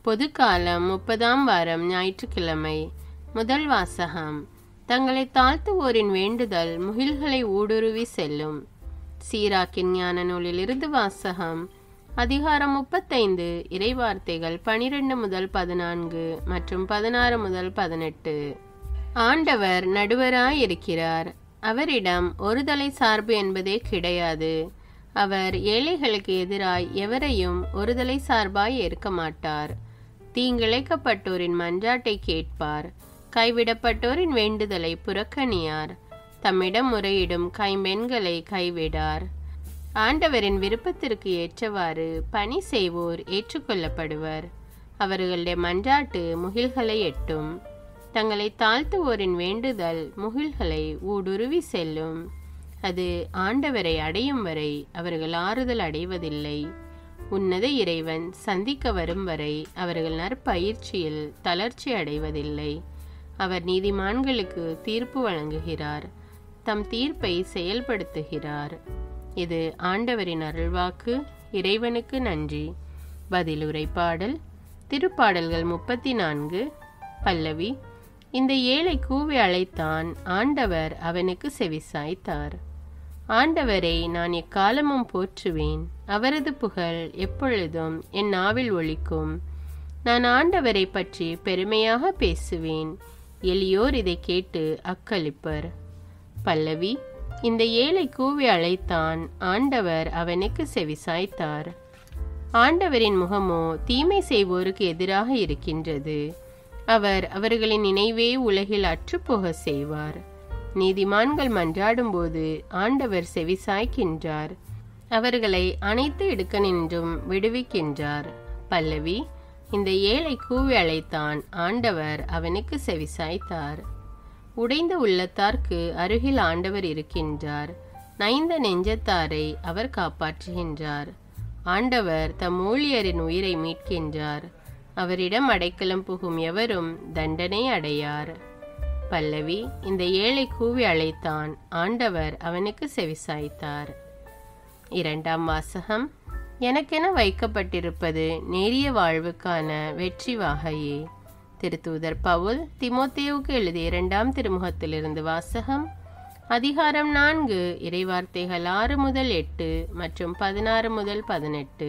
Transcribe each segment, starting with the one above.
பொதுக்காலம் முப்பதாம் வாரம் ஞாயிற்றுக்கிழமை முதல் வாசகம் தங்களை தாழ்த்துவோரின் வேண்டுதல் முகில்களை ஊடுருவி செல்லும் சீராக்கின் ஞான நூலிலிருந்து வாசகம் அதிகாரம் முப்பத்தைந்து இறைவார்த்தைகள் பனிரெண்டு முதல் பதினான்கு மற்றும் பதினாறு முதல் பதினெட்டு ஆண்டவர் நடுவராய் இருக்கிறார் அவரிடம் ஒருதலை சார்பு என்பதே கிடையாது அவர் ஏழைகளுக்கு எதிராய் எவரையும் ஒருதலை சார்பாய் ஏற்க மாட்டார் தீங்கிழைக்கப்பட்டோரின் மன்றாட்டை கேட்பார் கைவிடப்பட்டோரின் வேண்டுதலை புறக்கணியார் தம்மிடம் முறையிடும் கைம்பெண்களை கைவிடார் ஆண்டவரின் விருப்பத்திற்கு ஏற்றவாறு பணி செய்வோர் ஏற்றுக்கொள்ளப்படுவர் அவர்களுடைய மன்றாட்டு முகில்களை எட்டும் தங்களை தாழ்த்துவோரின் வேண்டுதல் முகில்களை ஊடுருவி செல்லும் அது ஆண்டவரை அடையும் வரை அவர்கள் ஆறுதல் அடைவதில்லை உன்னத இறைவன் சந்திக்க வரும் வரை அவர்கள் நற்பயிற்சியில் தளர்ச்சி அடைவதில்லை அவர் நீதிமான்களுக்கு தீர்ப்பு வழங்குகிறார் தம் தீர்ப்பை செயல்படுத்துகிறார் இது ஆண்டவரின் அருள்வாக்கு இறைவனுக்கு நன்றி பதிலுரை பாடல் திருப்பாடல்கள் முப்பத்தி நான்கு பல்லவி இந்த ஏழை கூவி அழைத்தான் ஆண்டவர் அவனுக்கு செவிசாய்த்தார் ஆண்டவரை நான் எக்காலமும் போற்றுவேன் அவரது புகழ் எப்பொழுதும் என் நாவில் ஒழிக்கும் நான் ஆண்டவரை பற்றி பெருமையாக பேசுவேன் எளியோர் இதை கேட்டு அக்களிப்பர் பல்லவி இந்த ஏழை கூவி அழைத்தான் ஆண்டவர் அவனுக்கு செவிசாய்த்தார் ஆண்டவரின் முகமோ தீமை செய்வோருக்கு எதிராக இருக்கின்றது அவர் அவர்களின் நினைவே உலகில் அற்றுப்போக செய்வார் நீதிமான்கள் மன்றாடும்போது ஆண்டவர் செவிசாய்க்கின்றார் அவர்களை அனைத்து இடுக்கனின்றும் விடுவிக்கின்றார் பல்லவி இந்த ஏழை கூவி அழைத்தான் ஆண்டவர் அவனுக்கு செவிசாய்த்தார் உடைந்த உள்ளத்தார்க்கு அருகில் ஆண்டவர் இருக்கின்றார் நைந்த நெஞ்சத்தாரை அவர் காப்பாற்றுகின்றார் ஆண்டவர் தம் ஊழியரின் உயிரை மீட்கின்றார் அவரிடம் அடைக்கலம் புகும் எவரும் தண்டனை அடையார் பல்லவி இந்த ஏழை கூவி அழைத்தான் ஆண்டவர் அவனுக்கு செவிசாய்த்தார் இரண்டாம் வாசகம் எனக்கென வைக்கப்பட்டிருப்பது நேரிய வாழ்வுக்கான வெற்றி வாகையே திருத்தூதர் பவுல் திமோத்தேவுக்கு எழுதிய இரண்டாம் திருமுகத்திலிருந்து வாசகம் அதிகாரம் நான்கு இறைவார்த்தைகள் ஆறு முதல் எட்டு மற்றும் பதினாறு முதல் பதினெட்டு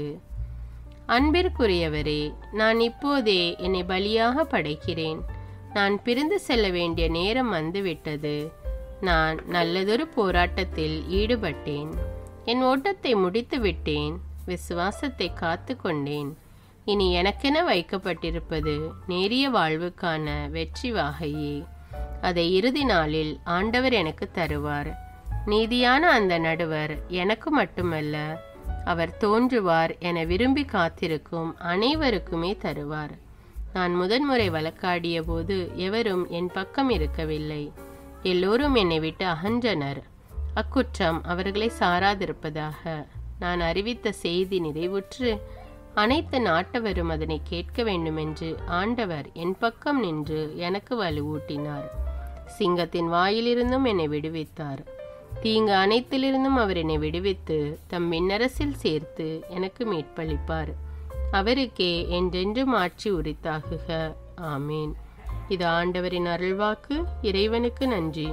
அன்பிற்குரியவரே நான் இப்போதே என்னை பலியாக படைக்கிறேன் நான் பிரிந்து செல்ல வேண்டிய நேரம் வந்துவிட்டது நான் நல்லதொரு போராட்டத்தில் ஈடுபட்டேன் என் ஓட்டத்தை முடித்து விட்டேன் விசுவாசத்தை காத்து கொண்டேன் இனி எனக்கென வைக்கப்பட்டிருப்பது நேரிய வாழ்வுக்கான வெற்றி வாகையே அதை இறுதி நாளில் ஆண்டவர் எனக்கு தருவார் நீதியான அந்த நடுவர் எனக்கு மட்டுமல்ல அவர் தோன்றுவார் என விரும்பி காத்திருக்கும் அனைவருக்குமே தருவார் நான் முதன்முறை வழக்காடிய போது எவரும் என் பக்கம் இருக்கவில்லை எல்லோரும் என்னை விட்டு அகன்றனர் அக்குற்றம் அவர்களை சாராதிருப்பதாக நான் அறிவித்த செய்தி நிறைவுற்று அனைத்து நாட்டவரும் அதனை கேட்க வேண்டுமென்று ஆண்டவர் என் பக்கம் நின்று எனக்கு வலுவூட்டினார் சிங்கத்தின் வாயிலிருந்தும் என்னை விடுவித்தார் தீங்கு அனைத்திலிருந்தும் அவர் என்னை விடுவித்து தம் மின்னரசில் சேர்த்து எனக்கு மீட்பளிப்பார் அவருக்கே என்றென்றும் ஆட்சி உரித்தாகுக ஆமேன் இது ஆண்டவரின் அருள்வாக்கு இறைவனுக்கு நன்றி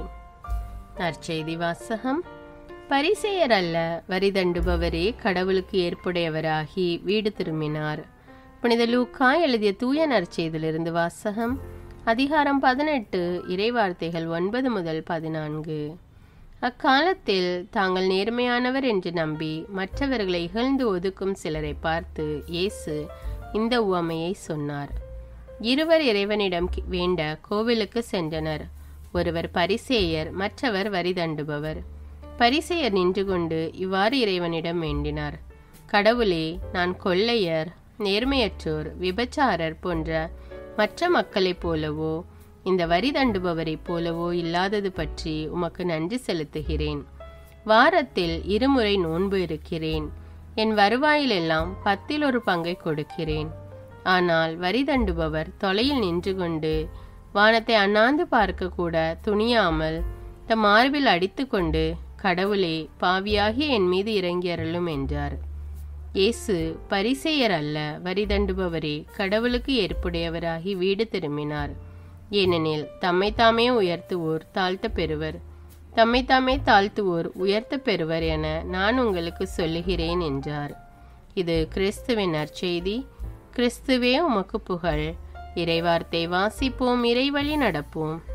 நற்செய்தி வாசகம் பரிசெயர் அல்ல வரி தண்டுபவரே கடவுளுக்கு ஏற்புடையவராகி வீடு திரும்பினார் புனித லூக்கா எழுதிய தூய நற்செய்திலிருந்து வாசகம் அதிகாரம் பதினெட்டு இறைவார்த்தைகள் ஒன்பது முதல் பதினான்கு அக்காலத்தில் தாங்கள் நேர்மையானவர் என்று நம்பி மற்றவர்களை இகழ்ந்து ஒதுக்கும் சிலரை பார்த்து இயேசு இந்த உவமையை சொன்னார் இருவர் இறைவனிடம் வேண்ட கோவிலுக்கு சென்றனர் ஒருவர் பரிசேயர் மற்றவர் வரி தண்டுபவர் பரிசெயர் நின்று கொண்டு இவ்வாறு இறைவனிடம் வேண்டினார் கடவுளே நான் கொள்ளையர் நேர்மையற்றோர் விபச்சாரர் போன்ற மற்ற மக்களைப் போலவோ இந்த வரி தண்டுபவரைப் போலவோ இல்லாதது பற்றி உமக்கு நன்றி செலுத்துகிறேன் வாரத்தில் இருமுறை நோன்பு இருக்கிறேன் என் வருவாயிலெல்லாம் பத்தில் ஒரு பங்கை கொடுக்கிறேன் ஆனால் வரி தண்டுபவர் தொலையில் நின்று கொண்டு வானத்தை அண்ணாந்து பார்க்க கூட துணியாமல் தம் மார்பில் அடித்துக்கொண்டு கடவுளே பாவியாகி என் மீது இறங்கி அருளும் என்றார் இயேசு பரிசெயர் அல்ல வரி தண்டுபவரே கடவுளுக்கு ஏற்புடையவராகி வீடு திரும்பினார் ஏனெனில் தம்மை தாமே உயர்த்துவோர் தாழ்த்த பெறுவர் தம்மை தாமே தாழ்த்துவோர் உயர்த்த பெறுவர் என நான் உங்களுக்கு சொல்லுகிறேன் என்றார் இது கிறிஸ்துவின் நற்செய்தி கிறிஸ்துவே உமக்கு புகழ் இறைவார்த்தை வாசிப்போம் இறைவழி நடப்போம்